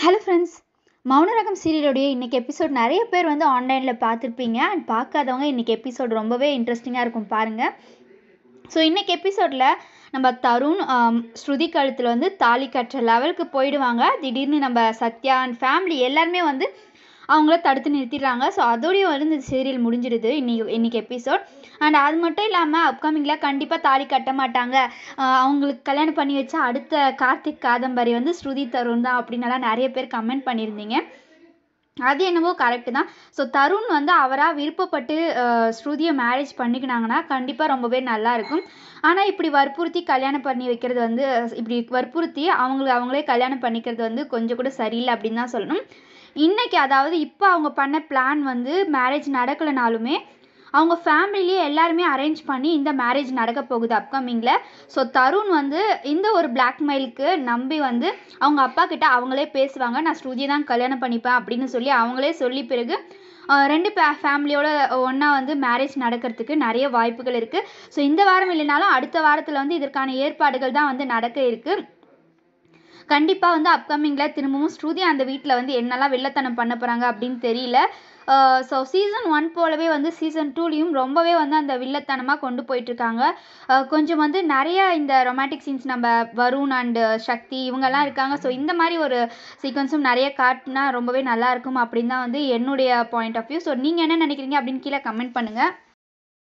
hello friends மௌனரகம் சீரியலுடைய இன்றைக்கி episode நிறைய பேர் வந்து ஆன்லைனில் பார்த்துருப்பீங்க அண்ட் பார்க்காதவங்க இன்றைக்கி எபிசோட் ரொம்பவே இன்ட்ரெஸ்டிங்காக இருக்கும் பாருங்கள் ஸோ இன்றைக்கி எபிசோடில் நம்ம தருண் ஆம், ஸ்ருதி கழுத்தில் வந்து தாலி கட்டுற லெவலுக்கு போயிடுவாங்க திடீர்னு நம்ம சத்யா அண்ட் ஃபேமிலி எல்லாருமே வந்து அவங்கள தடுத்து நிறுத்திடுறாங்க ஸோ அதோடய வந்து இந்த சீரியல் முடிஞ்சிடுது இன்னைக்கு இன்னைக்கு எபிசோட் அண்ட் அது மட்டும் இல்லாமல் அப்கமிங்கில் கண்டிப்பாக தாலி கட்ட மாட்டாங்க ஆஹ் அவங்களுக்கு கல்யாணம் பண்ணி வச்ச அடுத்த கார்த்திக் காதம்பரி வந்து ஸ்ருதி தருண் தான் அப்படின்னலாம் நிறைய பேர் கமெண்ட் பண்ணியிருந்தீங்க அது என்னவோ கரெக்டு தான் ஸோ தருண் வந்து அவராக விருப்பப்பட்டு ஆஹ் ஸ்ருதியை மேரேஜ் பண்ணிக்கினாங்கன்னா கண்டிப்பாக ரொம்பவே நல்லா இருக்கும் ஆனால் இப்படி வற்புறுத்தி கல்யாணம் பண்ணி வைக்கிறது வந்து இப்படி வற்புறுத்தி அவங்களுக்கு அவங்களே கல்யாணம் பண்ணிக்கிறது வந்து கொஞ்சம் கூட சரியில்லை அப்படின்னு தான் சொல்லணும் இன்னைக்கு அதாவது இப்போ அவங்க பண்ண பிளான் வந்து மேரேஜ் நடக்கலைனாலுமே அவங்க ஃபேமிலிலேயே எல்லாருமே அரேஞ்ச் பண்ணி இந்த மேரேஜ் நடக்க போகுது அப்கமிங்கில் ஸோ தருண் வந்து இந்த ஒரு பிளாக்மெயிலுக்கு நம்பி வந்து அவங்க அப்பா கிட்ட அவங்களே பேசுவாங்க நான் ஸ்ருதியை தான் கல்யாணம் பண்ணிப்பேன் அப்படின்னு சொல்லி அவங்களே சொல்லி பிறகு ஆஹ் ரெண்டு பே ஃபேமிலியோட ஒன்றா வந்து மேரேஜ் நடக்கிறதுக்கு நிறைய வாய்ப்புகள் இருக்குது ஸோ இந்த வாரம் இல்லைனாலும் அடுத்த வாரத்தில் வந்து இதற்கான ஏற்பாடுகள் தான் வந்து நடக்க இருக்குது கண்டிப்பாக வந்து அப்கமிங்கில் திரும்பவும் ஸ்ருதி அந்த வீட்டில் வந்து என்னெல்லாம் வில்லத்தனம் பண்ண போகிறாங்க அப்படின்னு தெரியல ஸோ சீசன் ஒன் போலவே வந்து சீசன் டூலேயும் ரொம்பவே வந்து அந்த வில்லத்தனமாக கொண்டு போயிட்டுருக்காங்க கொஞ்சம் வந்து நிறைய இந்த ரொமான்டிக் சீன்ஸ் நம்ம வருண் அண்டு சக்தி இவங்கெல்லாம் இருக்காங்க ஸோ இந்த மாதிரி ஒரு சீக்வன்ஸும் நிறைய காட்டினா ரொம்பவே நல்லா இருக்கும் அப்படின்னு தான் வந்து என்னுடைய பாயிண்ட் ஆஃப் வியூ ஸோ நீங்கள் என்ன நினைக்கிறீங்க அப்படின்னு கீழே கமெண்ட் பண்ணுங்கள்